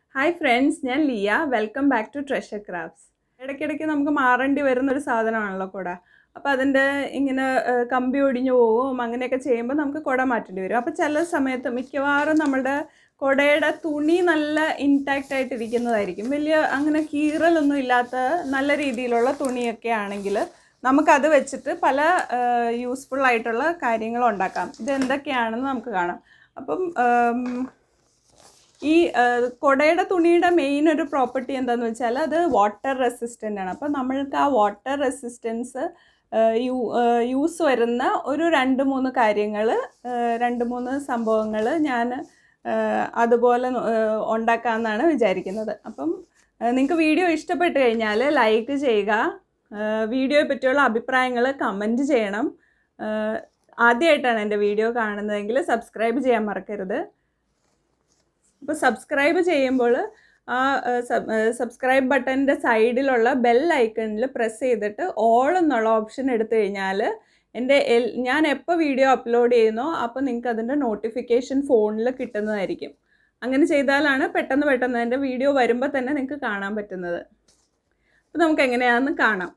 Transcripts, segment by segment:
Hi friends ഞാൻ Liya welcome back to treasure crafts ഇടയ്ക്കിടയ്ക്ക് നമുക്ക് മാറേണ്ടി വരുന്ന ഒരു സാധനമാണല്ലോ കുട അപ്പോൾ അതിൻ്റെ ഇങ്ങനെ ഏഹ്, കമ്പി ഒടിഞ്ഞു പോവും അങ്ങനെയൊക്കെ ചെയ്യുമ്പോൾ നമുക്ക് കുട മാറ്റേണ്ടി വരും അപ്പോൾ ചില സമയത്ത് മിക്കവാറും നമ്മുടെ കുടയുടെ തുണി നല്ല ഇൻടാക്റ്റ് ആയിട്ടിരിക്കുന്നതായിരിക്കും വലിയ അങ്ങനെ കീറലൊന്നും ഇല്ലാത്ത നല്ല രീതിയിലുള്ള തുണിയൊക്കെ ആണെങ്കിൽ നമുക്കത് വെച്ചിട്ട് പല യൂസ്ഫുൾ ആയിട്ടുള്ള കാര്യങ്ങൾ ഉണ്ടാക്കാം ഇത് എന്തൊക്കെയാണെന്ന് നമുക്ക് കാണാം അപ്പം ഉം, ഈ ആ, കുടയുടെ തുണിയുടെ മെയിൻ ഒരു പ്രോപ്പർട്ടി എന്താന്ന് വെച്ചാൽ അത് വാട്ടർ റെസിസ്റ്റൻ്റ് ആണ് അപ്പം നമ്മൾക്ക് ആ വാട്ടർ റെസിസ്റ്റൻസ് യൂസ് വരുന്ന ഒരു രണ്ട് മൂന്ന് കാര്യങ്ങൾ രണ്ട് മൂന്ന് സംഭവങ്ങൾ ഞാൻ അതുപോലെ ആ, ഉണ്ടാക്കാമെന്നാണ് വിചാരിക്കുന്നത് അപ്പം നിങ്ങൾക്ക് വീഡിയോ ഇഷ്ടപ്പെട്ട് കഴിഞ്ഞാൽ ലൈക്ക് ചെയ്യുക വീഡിയോയെ പറ്റിയുള്ള അഭിപ്രായങ്ങൾ കമൻറ്റ് ചെയ്യണം ആ, ആദ്യമായിട്ടാണ് എൻ്റെ വീഡിയോ കാണുന്നതെങ്കിൽ സബ്സ്ക്രൈബ് ചെയ്യാൻ മറക്കരുത് അപ്പോൾ സബ്സ്ക്രൈബ് ചെയ്യുമ്പോൾ ആ സബ്സ്ക്രൈബ് ബട്ടൻ്റെ സൈഡിലുള്ള ബെൽ ഐക്കണിൽ പ്രസ് ചെയ്തിട്ട് ഓൾ എന്നുള്ള ഓപ്ഷൻ എടുത്തു കഴിഞ്ഞാൽ എൻ്റെ എൽ ഞാൻ എപ്പോൾ വീഡിയോ അപ്ലോഡ് ചെയ്യുന്നോ അപ്പോൾ നിങ്ങൾക്ക് അതിൻ്റെ നോട്ടിഫിക്കേഷൻ ഫോണിൽ കിട്ടുന്നതായിരിക്കും അങ്ങനെ ചെയ്താലാണ് പെട്ടെന്ന് പെട്ടെന്ന് എൻ്റെ വീഡിയോ വരുമ്പോൾ തന്നെ നിങ്ങൾക്ക് കാണാൻ പറ്റുന്നത് അപ്പോൾ നമുക്ക് എങ്ങനെയാണെന്ന് കാണാം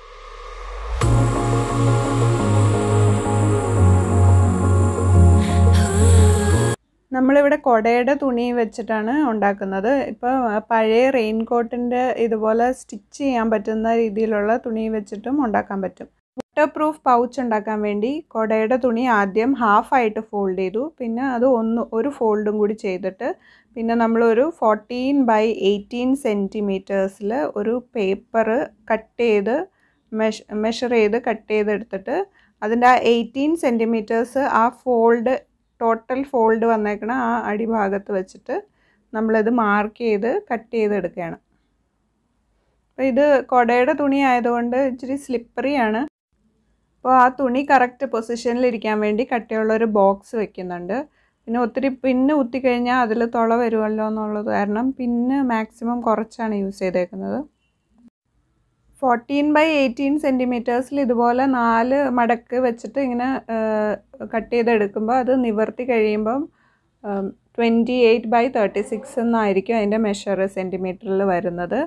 നമ്മളിവിടെ കുടയുടെ തുണി വെച്ചിട്ടാണ് ഉണ്ടാക്കുന്നത് ഇപ്പോൾ പഴയ റെയിൻ കോട്ടിൻ്റെ ഇതുപോലെ സ്റ്റിച്ച് ചെയ്യാൻ പറ്റുന്ന രീതിയിലുള്ള തുണി വെച്ചിട്ടും ഉണ്ടാക്കാൻ പറ്റും വാട്ടർ പ്രൂഫ് പൗച്ച് ഉണ്ടാക്കാൻ വേണ്ടി കുടയുടെ തുണി ആദ്യം ഹാഫായിട്ട് ഫോൾഡ് ചെയ്തു പിന്നെ അത് ഒന്ന് ഒരു ഫോൾഡും കൂടി ചെയ്തിട്ട് പിന്നെ നമ്മളൊരു ഫോർട്ടീൻ ബൈ എയ്റ്റീൻ സെൻറ്റിമീറ്റേഴ്സിൽ ഒരു പേപ്പർ കട്ട് ചെയ്ത് മെഷ് മെഷർ ചെയ്ത് കട്ട് ചെയ്തെടുത്തിട്ട് അതിൻ്റെ ആ എയ്റ്റീൻ സെൻറ്റിമീറ്റേഴ്സ് ആ ഫോൾഡ് ടോട്ടൽ ഫോൾഡ് വന്നേക്കണ ആ അടിഭാഗത്ത് വെച്ചിട്ട് നമ്മളിത് മാർക്ക് ചെയ്ത് കട്ട് ചെയ്തെടുക്കുകയാണ് അപ്പോൾ ഇത് കുടയുടെ തുണി ആയതുകൊണ്ട് ഇച്ചിരി സ്ലിപ്പറിയാണ് അപ്പോൾ ആ തുണി കറക്റ്റ് പൊസിഷനിൽ ഇരിക്കാൻ വേണ്ടി കട്ടിയുള്ള ഒരു ബോക്സ് വെക്കുന്നുണ്ട് പിന്നെ ഒത്തിരി പിന്ന് കുത്തിക്കഴിഞ്ഞാൽ അതിൽ തുള വരുമല്ലോ എന്നുള്ളത് കാരണം പിന്ന് മാക്സിമം കുറച്ചാണ് യൂസ് ചെയ്തേക്കുന്നത് ഫോർട്ടീൻ ബൈ എയ്റ്റീൻ സെൻറ്റിമീറ്റേഴ്സിൽ ഇതുപോലെ നാല് മടക്ക് വെച്ചിട്ട് ഇങ്ങനെ കട്ട് ചെയ്തെടുക്കുമ്പോൾ അത് നിവർത്തി കഴിയുമ്പം twenty eight by thirty six എന്നായിരിക്കും അതിൻ്റെ മെഷർ സെൻറ്റിമീറ്ററിൽ വരുന്നത്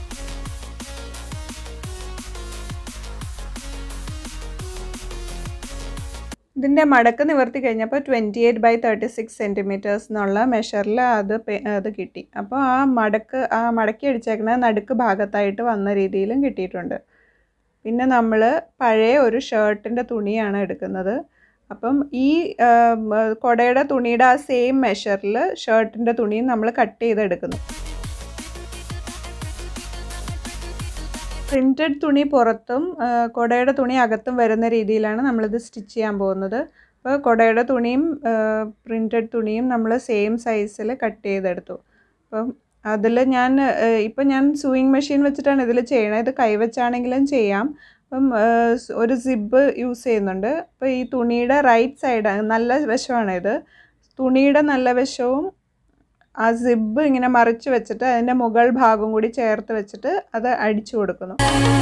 ഇതിൻ്റെ മടക്ക് നിവർത്തി കഴിഞ്ഞപ്പോൾ twenty eight by thirty six centimeters എന്നുള്ള മെഷറിൽ അത് പെ- അത് കിട്ടി അപ്പോൾ ആ മടക്ക് ആ മടക്കി അടിച്ചേക്കുന്ന നടുക്ക് ഭാഗത്തായിട്ട് വന്ന രീതിയിലും കിട്ടിയിട്ടുണ്ട് പിന്നെ നമ്മൾ പഴയ ഒരു ഷർട്ടിൻ്റെ തുണിയാണ് എടുക്കുന്നത് അപ്പം ഈ ആ, മ, കുടയുടെ തുണിയുടെ ആ സെയിം മെഷറിൽ ഷർട്ടിൻ്റെ തുണിയും നമ്മൾ കട്ട് ചെയ്തെടുക്കുന്നു പ്രിൻറ്റഡ് തുണി പുറത്തും ആ, കുടയുടെ തുണി അകത്തും വരുന്ന രീതിയിലാണ് നമ്മളിത് സ്റ്റിച്ച് ചെയ്യാൻ പോകുന്നത് അപ്പോൾ കുടയുടെ തുണിയും പ്രിൻറ്റഡ് തുണിയും നമ്മൾ സെയിം സൈസിൽ കട്ട് ചെയ്തെടുത്തു അപ്പം അതിൽ ഞാൻ ഇപ്പം ഞാൻ സൂയിങ് മെഷീൻ വെച്ചിട്ടാണ് ഇതിൽ ചെയ്യണത് ഇത് കൈവച്ചാണെങ്കിലും ചെയ്യാം അപ്പം ആ, സ് ഒരു സിബ് യൂസ് ചെയ്യുന്നുണ്ട് അപ്പോൾ ഈ തുണിയുടെ റൈറ്റ് സൈഡ് നല്ല വശമാണ് ഇത് തുണിയുടെ നല്ല വശവും ആ സിബ് ഇങ്ങനെ മറിച്ച് വെച്ചിട്ട് അതിൻ്റെ മുകൾ ഭാഗം കൂടി ചേർത്ത് വെച്ചിട്ട് അത് അടിച്ചു കൊടുക്കുന്നു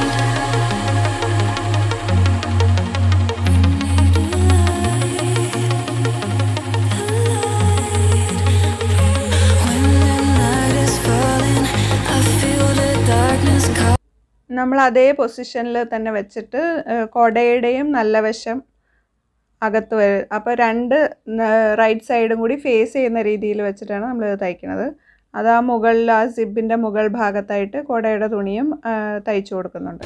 When the night is falling, I feel the darkness call. നമ്മൾ അതേ പൊസിഷനിൽ തന്നെ വെച്ചിട്ട് ഏഹ്, കുടയുടെയും നല്ല വശം അകത്ത് വരും അപ്പോൾ രണ്ട് റൈറ്റ് സൈഡും കൂടി ഫേസ് ചെയ്യുന്ന രീതിയിൽ വെച്ചിട്ടാണ് നമ്മൾ ഇത് തയ്ക്കുന്നത് അത് ആ മുകളിൽ ആ സിബിൻ്റെ മുകൾ ഭാഗത്തായിട്ട് കുടയുടെ തുണിയും ആ, തയ്ച്ചു കൊടുക്കുന്നുണ്ട്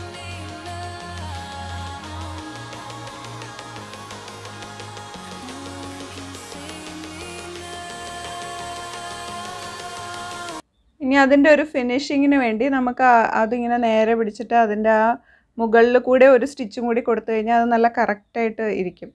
ഇനി അതിൻ്റെ ഒരു ഫിനിഷിങ്ങിന് വേണ്ടി നമുക്ക് ആ- അതിങ്ങനെ നേരെ പിടിച്ചിട്ട് അതിൻ്റെ ആ മുകളിൽ കൂടെ ഒരു സ്റ്റിച്ചും കൂടി കൊടുത്തു കഴിഞ്ഞാൽ അത് നല്ല കറക്റ്റായിട്ട് ഇരിക്കും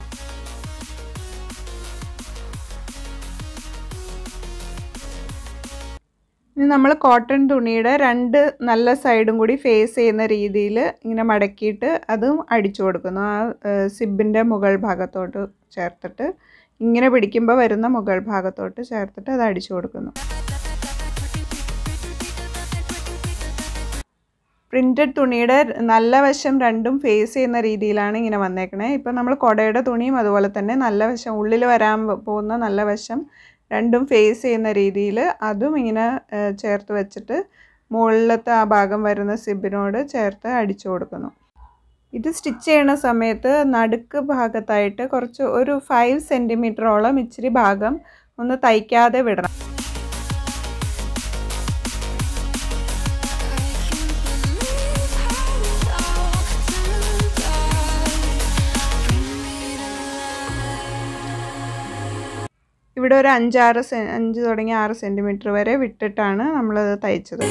ഇനി നമ്മൾ കോട്ടൺ തുണിയുടെ രണ്ട് നല്ല സൈഡും കൂടി ഫേസ് ചെയ്യുന്ന രീതിയിൽ ഇങ്ങനെ മടക്കിയിട്ട് അതും അടിച്ചു കൊടുക്കുന്നു ആ സിബിൻ്റെ മുകൾ ഭാഗത്തോട്ട് ചേർത്തിട്ട് ഇങ്ങനെ പിടിക്കുമ്പോൾ വരുന്ന മുകൾ ഭാഗത്തോട്ട് ചേർത്തിട്ട് അത് അടിച്ചു കൊടുക്കുന്നു പ്രിൻറ്റഡ് തുണിയുടെ നല്ല വശം രണ്ടും ഫേസ് ചെയ്യുന്ന രീതിയിലാണ് ഇങ്ങനെ വന്നേക്കണേ ഇപ്പം നമ്മൾ കുടയുടെ തുണിയും അതുപോലെ തന്നെ നല്ല വശം ഉള്ളിൽ വരാൻ പോകുന്ന നല്ല വശം രണ്ടും ഫേസ് ചെയ്യുന്ന രീതിയിൽ അതും ഇങ്ങനെ ഏഹ്, ചേർത്ത് വെച്ചിട്ട് മുകളിലത്തെ ആ ഭാഗം വരുന്ന സിബിനോട് ചേർത്ത് അടിച്ചു കൊടുക്കുന്നു ഇത് സ്റ്റിച്ച് ചെയ്യണ സമയത്ത് നടുക്ക് ഭാഗത്തായിട്ട് കുറച്ച് ഒരു ഫൈവ് സെൻറ്റിമീറ്ററോളം ഇച്ചിരി ഭാഗം ഒന്ന് തയ്ക്കാതെ വിടണം ഇവിടെ ഒരു അഞ്ചാറ് സെ അഞ്ച് തുടങ്ങി ആറ് സെൻറ്റിമീറ്റർ വരെ വിട്ടിട്ടാണ് നമ്മളത് തയ്ച്ചത്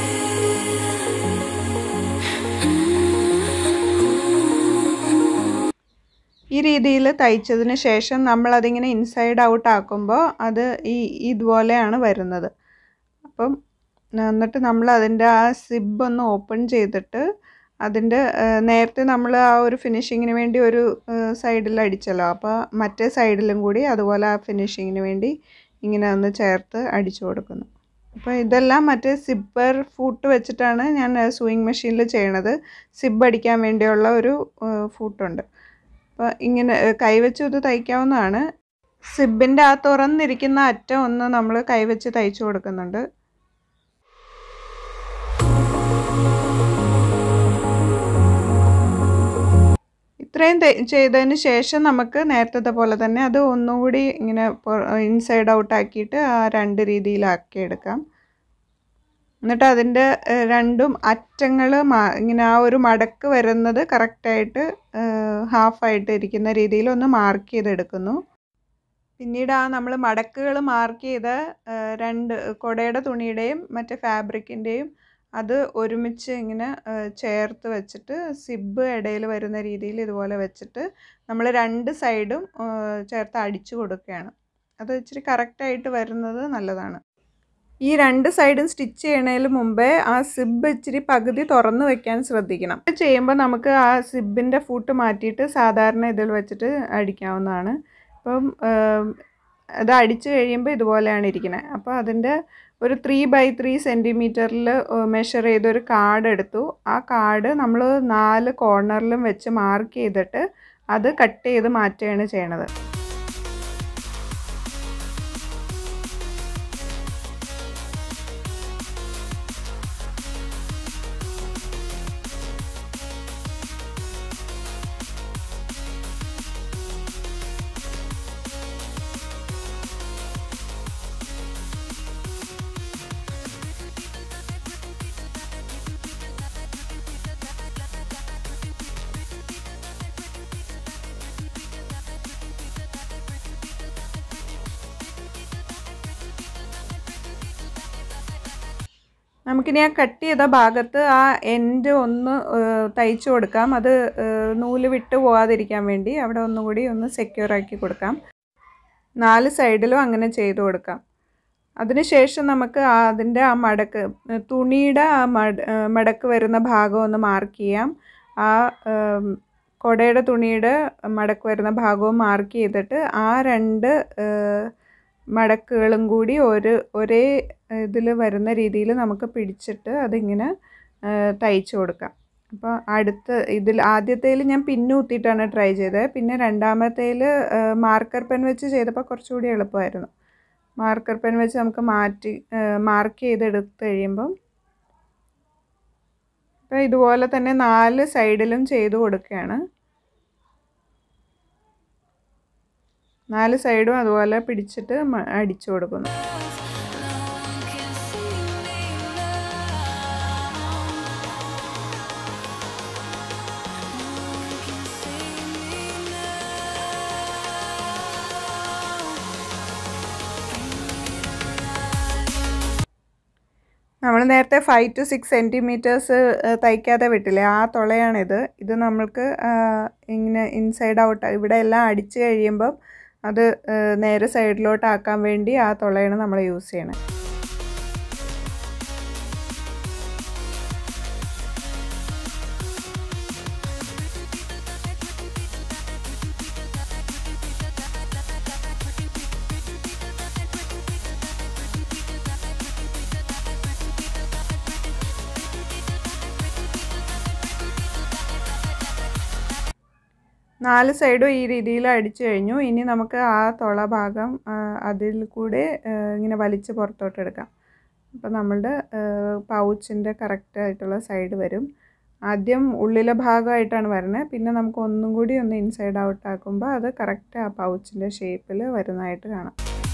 ഈ രീതിയിൽ തയ്ച്ചതിന് ശേഷം നമ്മളതിങ്ങനെ ഇൻസൈഡ് ഔട്ട് ആക്കുമ്പോൾ അത് ഈ ഇതുപോലെയാണ് വരുന്നത് അപ്പം എന്നിട്ട് നമ്മൾ അതിൻ്റെ ആ സിബ് ഒന്ന് ഓപ്പൺ ചെയ്തിട്ട് അതിൻ്റെ നേരത്തെ നമ്മൾ ആ ഒരു ഫിനിഷിങ്ങിന് വേണ്ടി ഒരു സൈഡിൽ അടിച്ചല്ലോ അപ്പോൾ മറ്റേ സൈഡിലും കൂടി അതുപോലെ ആ ഫിനിഷിങ്ങിന് വേണ്ടി ഇങ്ങനെ ഒന്ന് ചേർത്ത് അടിച്ചു കൊടുക്കുന്നു അപ്പോൾ ഇതെല്ലാം മറ്റേ സിബ്ബർ ഫൂട്ട് വെച്ചിട്ടാണ് ഞാൻ സൂയിങ് മെഷീനിൽ ചെയ്യണത് സിബ് അടിക്കാൻ വേണ്ടിയുള്ള ഒരു ഫൂട്ടുണ്ട് അപ്പോൾ ഇങ്ങനെ കൈവച്ച് ഇത് തയ്ക്കാവുന്നതാണ് സിബിൻ്റെ ആ തുറന്നിരിക്കുന്ന അറ്റം ഒന്ന് നമ്മൾ കൈവച്ച് തയ്ച്ചു കൊടുക്കുന്നുണ്ട് ഇത്രയും ചെയ്തതിന് ശേഷം നമുക്ക് നേരത്തെ പോലെ തന്നെ അത് ഒന്നുകൂടി ഇങ്ങനെ ഇൻസൈഡ് ഔട്ട് ആക്കിയിട്ട് ആ രണ്ട് രീതിയിലാക്കി എടുക്കാം എന്നിട്ട് അതിൻ്റെ രണ്ടും അറ്റങ്ങൾ ഇങ്ങനെ ആ ഒരു മടക്ക് വരുന്നത് കറക്റ്റായിട്ട് ഹാഫായിട്ട് ഇരിക്കുന്ന രീതിയിൽ ഒന്ന് മാർക്ക് ചെയ്തെടുക്കുന്നു പിന്നീട് ആ നമ്മൾ മടക്കുകൾ മാർക്ക് ചെയ്ത രണ്ട് കുടയുടെ തുണിയുടെയും മറ്റേ ഫാബ്രിക്കിൻ്റെയും അത് ഒരുമിച്ച് ഇങ്ങനെ ചേർത്ത് വെച്ചിട്ട് സിബ് ഇടയിൽ വരുന്ന രീതിയിൽ ഇതുപോലെ വെച്ചിട്ട് നമ്മൾ രണ്ട് സൈഡും ചേർത്ത് അടിച്ചു കൊടുക്കുകയാണ് അത് ഇച്ചിരി കറക്റ്റായിട്ട് വരുന്നത് നല്ലതാണ് ഈ രണ്ട് സൈഡും സ്റ്റിച്ച് ചെയ്യണതിന് മുമ്പേ ആ സിബ് ഇച്ചിരി പകുതി തുറന്ന് വെക്കാൻ ശ്രദ്ധിക്കണം ഇത് ചെയ്യുമ്പോൾ നമുക്ക് ആ സിബിൻ്റെ ഫൂട്ട് മാറ്റിയിട്ട് സാധാരണ ഇതിൽ വെച്ചിട്ട് അടിക്കാവുന്നതാണ് അപ്പം അത് അടിച്ചു കഴിയുമ്പോൾ ഇതുപോലെയാണ് ഇരിക്കുന്നത് അപ്പോൾ അതിൻ്റെ ഒരു ത്രീ ബൈ ത്രീ സെൻറ്റിമീറ്ററിൽ മെഷർ ചെയ്തൊരു കാർഡ് എടുത്തു ആ കാർഡ് നമ്മൾ നാല് കോർണറിലും വെച്ച് മാർക്ക് ചെയ്തിട്ട് അത് കട്ട് ചെയ്ത് മാറ്റുകയാണ് ചെയ്യണത് നമുക്കിനി ആ കട്ട് ചെയ്ത ഭാഗത്ത് ആ എൻഡ് ഒന്ന് തയ്ച്ചു കൊടുക്കാം അത് നൂല് വിട്ട് പോകാതിരിക്കാൻ വേണ്ടി അവിടെ ഒന്നുകൂടി ഒന്ന് സെക്യൂർ ആക്കി കൊടുക്കാം നാല് സൈഡിലും അങ്ങനെ ചെയ്തു കൊടുക്കാം അതിനുശേഷം നമുക്ക് അതിൻ്റെ ആ മടക്ക് തുണിയുടെ ആ മട മടക്ക് വരുന്ന ഭാഗം ഒന്ന് മാർക്ക് ചെയ്യാം ആ കുടയുടെ തുണിയുടെ മടക്ക് വരുന്ന ഭാഗവും മാർക്ക് ചെയ്തിട്ട് ആ രണ്ട് മടക്കുകളും കൂടി ഒരു ഒരേ ഇതിൽ വരുന്ന രീതിയിൽ നമുക്ക് പിടിച്ചിട്ട് അതിങ്ങനെ തയ്ച്ചു കൊടുക്കാം അപ്പോൾ അടുത്ത ഇതിൽ ആദ്യത്തേൽ ഞാൻ പിന്നു കുത്തിയിട്ടാണ് ട്രൈ ചെയ്തത് പിന്നെ രണ്ടാമത്തേൽ മാർക്കർ പെൻ വെച്ച് ചെയ്തപ്പോൾ കുറച്ചുകൂടി എളുപ്പമായിരുന്നു മാർക്കർ പെൻ വെച്ച് നമുക്ക് മാറ്റി മാർക്ക് ചെയ്തെടുത്ത് കഴിയുമ്പം അപ്പോൾ ഇതുപോലെ തന്നെ നാല് സൈഡിലും ചെയ്തു കൊടുക്കുകയാണ് നാല് സൈഡും അതുപോലെ പിടിച്ചിട്ട് അടിച്ചു കൊടുക്കുന്നു നമ്മൾ നേരത്തെ ഫൈവ് ടു സിക്സ് സെൻറ്റിമീറ്റേഴ്സ് തയ്ക്കാതെ വിട്ടില്ലേ ആ തുളയാണിത് ഇത് നമ്മൾക്ക് ഇങ്ങനെ ഇൻസൈഡ് ഔട്ട് ഇവിടെ എല്ലാം അടിച്ച് കഴിയുമ്പം അത് നേരെ സൈഡിലോട്ട് ആക്കാൻ വേണ്ടി ആ തുളയാണ് നമ്മൾ യൂസ് ചെയ്യണത് നാല് സൈഡും ഈ രീതിയിൽ അടിച്ചു കഴിഞ്ഞു ഇനി നമുക്ക് ആ തുള ഭാഗം ആ, അതിൽ കൂടെ ആ, ഇങ്ങനെ വലിച്ച് പുറത്തോട്ട് എടുക്കാം അപ്പോൾ നമ്മളുടെ പൗച്ചിൻ്റെ കറക്റ്റ് ആയിട്ടുള്ള സൈഡ് വരും ആദ്യം ഉള്ളിലെ ഭാഗമായിട്ടാണ് വരുന്നത് പിന്നെ നമുക്ക് ഒന്നും കൂടി ഒന്ന് ഇൻസൈഡ് ഔട്ട് ആക്കുമ്പോൾ അത് കറക്റ്റ് ആ പൗച്ചിൻ്റെ ഷേപ്പിൽ വരുന്നതായിട്ട് കാണാം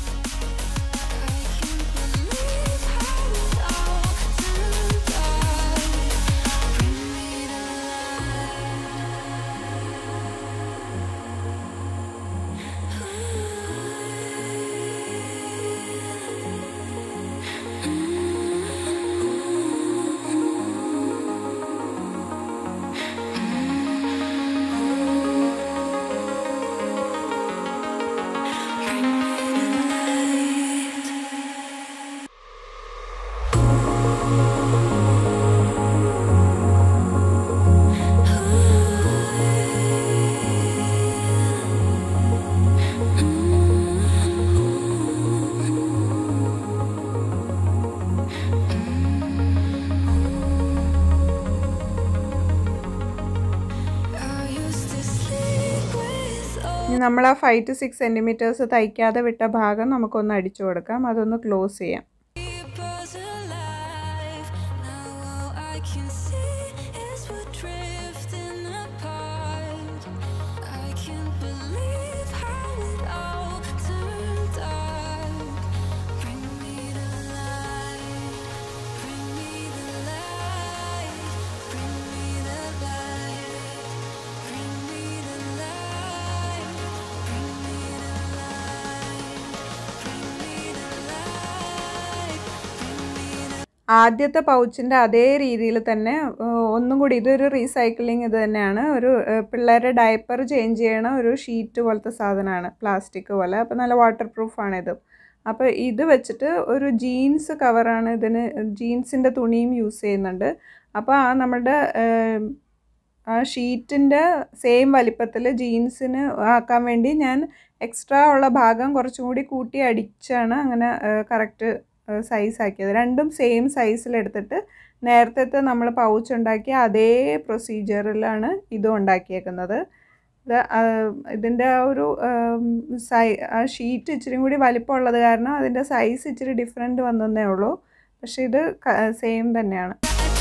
ഇനി നമ്മൾ ആ ഫൈവ് ടു സിക്സ് സെൻറ്റിമീറ്റേഴ്സ് തയ്ക്കാതെ വിട്ട ഭാഗം നമുക്കൊന്ന് അടിച്ചു കൊടുക്കാം അതൊന്ന് ക്ലോസ് ചെയ്യാം Keepers alive. Now all I can see is we're drifting apart. I can't believe how it all turned dark. Bring me to life. Bring me to life. Bring me to life. Bring me to life. Bring me to life. Bring me to life. Bring me to ആദ്യത്തെ പൗച്ചിൻ്റെ അതേ രീതിയിൽ തന്നെ ഏഹ്, ഒന്നും കൂടി ഇതൊരു recycling ഇത് തന്നെയാണ് ഒരു ഏഹ്, പിള്ളേരുടെ ഡയപ്പർ ചേഞ്ച് ചെയ്യണ ഒരു ഷീറ്റ് പോലത്തെ സാധനമാണ് പ്ലാസ്റ്റിക് പോലെ അപ്പോൾ നല്ല വാട്ടർ പ്രൂഫാണ് ഇത് അപ്പോൾ ഇത് വെച്ചിട്ട് ഒരു ജീൻസ് കവറാണ് ഇതിന് ജീൻസിൻ്റെ തുണിയും യൂസ് ചെയ്യുന്നുണ്ട് അപ്പോൾ ആ നമ്മുടെ ഏഹ്, ആ ഷീറ്റിൻ്റെ സെയിം വലിപ്പത്തിൽ ജീൻസിന് ആക്കാൻ വേണ്ടി ഞാൻ എക്സ്ട്രാ ഉള്ള ഭാഗം കുറച്ചും കൂടി കൂട്ടി അടിച്ചാണ് അങ്ങനെ കറക്റ്റ് സൈസ് ആക്കിയത് രണ്ടും സെയിം സൈസിലെടുത്തിട്ട് നേരത്തെ നമ്മൾ പൗച്ച് ഉണ്ടാക്കിയ അതേ പ്രൊസീജിയറിലാണ് ഇതും ഉണ്ടാക്കിയേക്കുന്നത് ഇത് ആ, ഇതിൻ്റെ ആ ഒരു ആം, സൈ ആ ഷീറ്റ് ഇച്ചിരി കൂടി വലിപ്പമുള്ളത് കാരണം അതിൻ്റെ സൈസ് ഇച്ചിരി ഡിഫറെൻറ്റ് വന്നതേ ഉള്ളൂ പക്ഷേ ഇത് സെയിം തന്നെയാണ്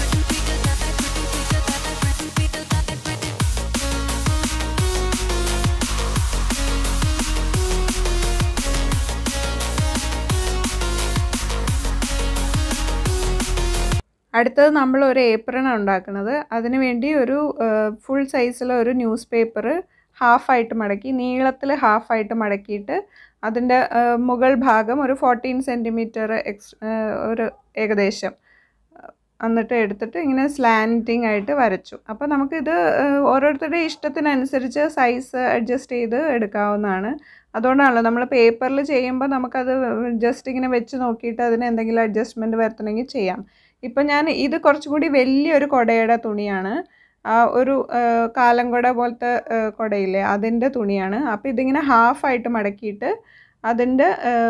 അടുത്തത് നമ്മൾ ഒരു ഏപ്രൺ ഉണ്ടാക്കുന്നത് അതിന് വേണ്ടി ഒരു ഫുൾ സൈസിലെ ഒരു ന്യൂസ് പേപ്പർ ഹാഫായിട്ട് മടക്കി നീളത്തിൽ ഹാഫായിട്ട് മടക്കിയിട്ട് അതിൻ്റെ മുകൾ ഭാഗം ഒരു ഫോർട്ടീൻ സെൻറ്റിമീറ്റർ എക്സ് ഒരു ഏകദേശം എന്നിട്ട് എടുത്തിട്ട് ഇങ്ങനെ സ്ലാൻറ്റിങ് ആയിട്ട് വരച്ചു അപ്പോൾ നമുക്കിത് ഏഹ്, ഓരോരുത്തരുടെ ഇഷ്ടത്തിനനുസരിച്ച് സൈസ് അഡ്ജസ്റ്റ് ചെയ്ത് എടുക്കാവുന്നതാണ് അതുകൊണ്ടാണല്ലോ നമ്മൾ പേപ്പറിൽ ചെയ്യുമ്പോൾ നമുക്കത് ജസ്റ്റ് ഇങ്ങനെ വെച്ച് നോക്കിയിട്ട് അതിന് എന്തെങ്കിലും അഡ്ജസ്റ്റ്മെൻറ്റ് വരുത്തണമെങ്കിൽ ചെയ്യാം ഇപ്പം ഞാൻ ഇത് കുറച്ചും കൂടി വലിയൊരു കുടയുടെ തുണിയാണ് ആ ഒരു ഏഹ്, കാലം കുട പോലത്തെ ഏഹ്, കുടയില്ലേ അതിൻ്റെ തുണിയാണ് അപ്പോൾ ഇതിങ്ങനെ ഹാഫായിട്ട് മടക്കിയിട്ട് അതിൻ്റെ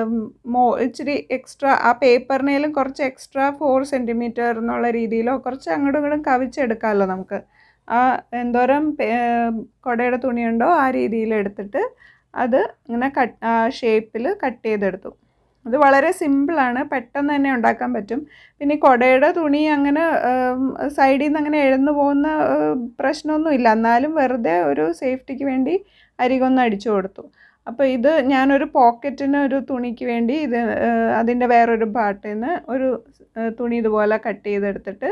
മോ ഇച്ചിരി എക്സ്ട്രാ ആ പേപ്പറിനേലും കുറച്ച് എക്സ്ട്രാ ഫോർ സെൻറ്റിമീറ്റർ എന്നുള്ള രീതിയിലോ കുറച്ച് അങ്ങോട്ടും ഇങ്ങോട്ടും കവിച്ചെടുക്കാമല്ലോ നമുക്ക് ആ എന്തോരം പേ- ഏം, കുടയുടെ തുണിയുണ്ടോ ആ രീതിയിൽ എടുത്തിട്ട് അത് ഇങ്ങനെ കട്ട് ആ ഷേപ്പിൽ കട്ട് ചെയ്തെടുത്തു ഇത് വളരെ സിമ്പിളാണ് പെട്ടെന്ന് തന്നെ ഉണ്ടാക്കാൻ പറ്റും പിന്നെ ഈ കുടയുടെ തുണി അങ്ങനെ സൈഡിൽ നിന്ന് അങ്ങനെ എഴുന്നു പോകുന്ന ഏം, പ്രശ്നമൊന്നുമില്ല എന്നാലും വെറുതെ ഒരു സേഫ്റ്റിക്ക് വേണ്ടി അരികൊന്ന് അടിച്ചു കൊടുത്തു അപ്പോൾ ഇത് ഞാനൊരു പോക്കറ്റിന് ഒരു തുണിക്ക് വേണ്ടി ഇത് ഏഹ്, അതിൻ്റെ വേറൊരു പാർട്ടിൽ നിന്ന് ഒരു ഏഹ്, തുണി ഇതുപോലെ കട്ട് ചെയ്തെടുത്തിട്ട്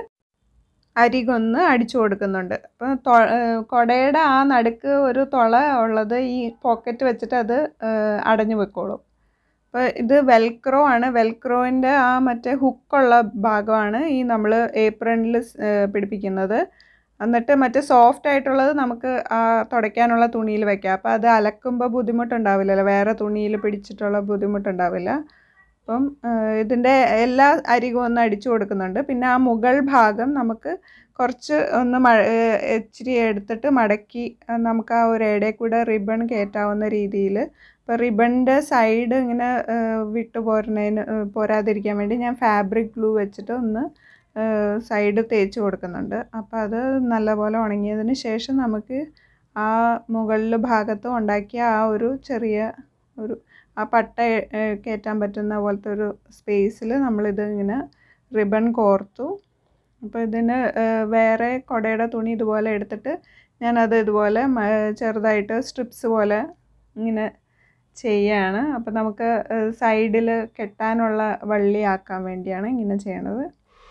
അരികൊന്ന് അടിച്ചു കൊടുക്കുന്നുണ്ട് അപ്പോൾ തൊ ഏഹ്, കുടയുടെ ആ നടുക്ക് ഒരു തുള ഉള്ളത് ഈ പോക്കറ്റ് വെച്ചിട്ട് അത് ഏഹ്, അടഞ്ഞു വെക്കോളും അപ്പോൾ ഇത് വെൽക്രോ ആണ് വെൽക്രോൻ്റെ ആ മറ്റേ ഹുക്കുള്ള ഭാഗമാണ് ഈ നമ്മൾ ഏപ്രണിൽ പിടിപ്പിക്കുന്നത് എന്നിട്ട് മറ്റേ സോഫ്റ്റ് ആയിട്ടുള്ളത് നമുക്ക് ആ തുടയ്ക്കാനുള്ള തുണിയിൽ വെക്കാം അപ്പോൾ അത് അലക്കുമ്പോൾ ബുദ്ധിമുട്ടുണ്ടാവില്ലല്ലോ വേറെ തുണിയിൽ പിടിച്ചിട്ടുള്ള ബുദ്ധിമുട്ടുണ്ടാവില്ല അപ്പം ഇതിൻ്റെ എല്ലാ അരികും ഒന്ന് അടിച്ചു കൊടുക്കുന്നുണ്ട് പിന്നെ ആ മുകൾ ഭാഗം നമുക്ക് കുറച്ച് ഒന്ന് മ ഏഹ് ഇച്ചിരി എടുത്തിട്ട് മടക്കി അഹ് നമുക്ക് ആ ഒരു ഇടയിൽ കൂടെ റിബൺ കയറ്റാവുന്ന രീതിയിൽ ഇപ്പോൾ റിബണിൻ്റെ സൈഡ് ഇങ്ങനെ ഏഹ് വിട്ടു പോരുന്നതിന് ഏഹ് പോരാതിരിക്കാൻ വേണ്ടി ഞാൻ ഫാബ്രിക് ഗ്ലൂ വെച്ചിട്ട് ഒന്ന് സൈഡ് തേച്ച് കൊടുക്കുന്നുണ്ട് അപ്പോൾ അത് നല്ലപോലെ ഉണങ്ങിയതിന് ശേഷം നമുക്ക് ആ മുകളിൽ ഭാഗത്തും ഉണ്ടാക്കിയ ആ ഒരു ചെറിയ ഒരു ആ പട്ട ഏഹ്, കയറ്റാൻ പറ്റുന്ന പോലത്തെ ഒരു സ്പേസിൽ നമ്മളിത് ഇങ്ങനെ റിബൺ കോർത്തു അപ്പോൾ ഇതിന് ഏഹ്, വേറെ കുടയുടെ തുണി ഇതുപോലെ എടുത്തിട്ട് ഞാനത് ഇതുപോലെ മ- ചെറുതായിട്ട് സ്ട്രിപ്സ് പോലെ ഇങ്ങനെ ചെയ്യാണ് അപ്പോൾ നമുക്ക് സൈഡിൽ കെട്ടാനുള്ള വള്ളിയാക്കാൻ വേണ്ടിയാണ് ഇങ്ങനെ ചെയ്യണത്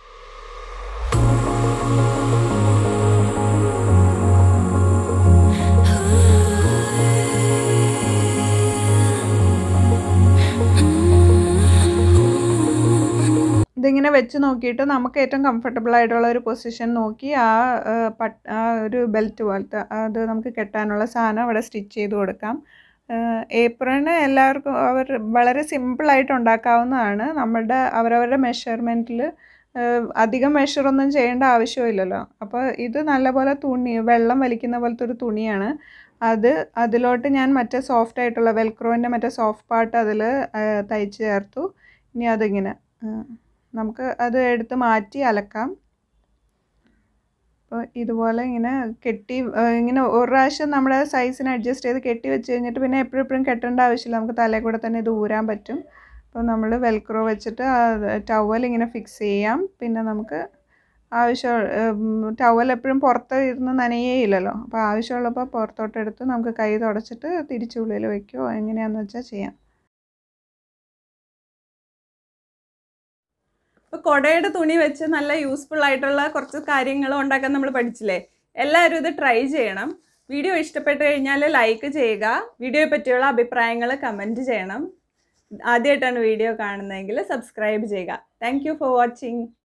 ഇതിങ്ങനെ വെച്ച് നോക്കിയിട്ട് നമുക്ക് ഏറ്റവും കംഫർട്ടബിൾ ആയിട്ടുള്ള ഒരു പൊസിഷൻ നോക്കി ആ ആ, പട്ട് ആ ഒരു ബെൽറ്റ് പോലത്തെ അത് നമുക്ക് കെട്ടാനുള്ള സാധനം അവിടെ സ്റ്റിച്ച് ചെയ്ത് കൊടുക്കാം ഏപ്രണ് എല്ലാവർക്കും അവർ വളരെ സിമ്പിളായിട്ട് ഉണ്ടാക്കാവുന്നതാണ് നമ്മളുടെ അവരവരുടെ മെഷർമെൻറ്റിൽ അധികം മെഷറൊന്നും ചെയ്യേണ്ട ആവശ്യമില്ലല്ലോ അപ്പോൾ ഇത് നല്ലപോലെ തുണി വെള്ളം വലിക്കുന്ന പോലത്തെ ഒരു തുണിയാണ് അത് അതിലോട്ട് ഞാൻ മറ്റേ സോഫ്റ്റ് ആയിട്ടുള്ള വെൽക്രോൻ്റെ മറ്റേ സോഫ്റ്റ് പാർട്ട് അതിൽ തയ്ച്ച് ചേർത്തു ഇനി അതിങ്ങനെ ആ, നമുക്ക് അത് എടുത്ത് മാറ്റി അലക്കാം അപ്പോൾ ഇതുപോലെ ഇങ്ങനെ കെട്ടി ആ, ഇങ്ങനെ ഒരു പ്രാവശ്യം നമ്മുടെ സൈസിന് അഡ്ജസ്റ്റ് ചെയ്ത് കെട്ടി വെച്ച് കഴിഞ്ഞിട്ട് പിന്നെ എപ്പോഴും എപ്പോഴും കെട്ടേണ്ട ആവശ്യമില്ല നമുക്ക് തലയിൽ കൂടെ തന്നെ ഇത് ഊരാൻ പറ്റും അപ്പോൾ നമ്മൾ വെൽക്രോ വെച്ചിട്ട് ആ ടവൽ ഇങ്ങനെ ഫിക്സ് ചെയ്യാം പിന്നെ നമുക്ക് ആവശ്യം ടവൽ എപ്പോഴും പുറത്ത് ഇരുന്ന് നനയേയില്ലല്ലോ അപ്പോൾ ആവശ്യമുള്ളപ്പോൾ പുറത്തോട്ട് എടുത്ത് നമുക്ക് കൈ തുടച്ചിട്ട് തിരിച്ചുള്ളിൽ വയ്ക്കുകയോ എങ്ങനെയാണെന്ന് വെച്ചാൽ ചെയ്യാം ഇപ്പോൾ കുടയുടെ തുണി വെച്ച് നല്ല യൂസ്ഫുൾ ആയിട്ടുള്ള കുറച്ച് കാര്യങ്ങൾ ഉണ്ടാക്കാൻ നമ്മൾ പഠിച്ചില്ലേ എല്ലാവരും ഇത് ട്രൈ ചെയ്യണം വീഡിയോ ഇഷ്ടപ്പെട്ട് കഴിഞ്ഞാൽ ലൈക്ക് ചെയ്യുക വീഡിയോയെ പറ്റിയുള്ള അഭിപ്രായങ്ങൾ കമൻറ്റ് ചെയ്യണം ആദ്യമായിട്ടാണ് വീഡിയോ കാണുന്നതെങ്കിൽ സബ്സ്ക്രൈബ് ചെയ്യുക താങ്ക് യു ഫോർ വാച്ചിങ്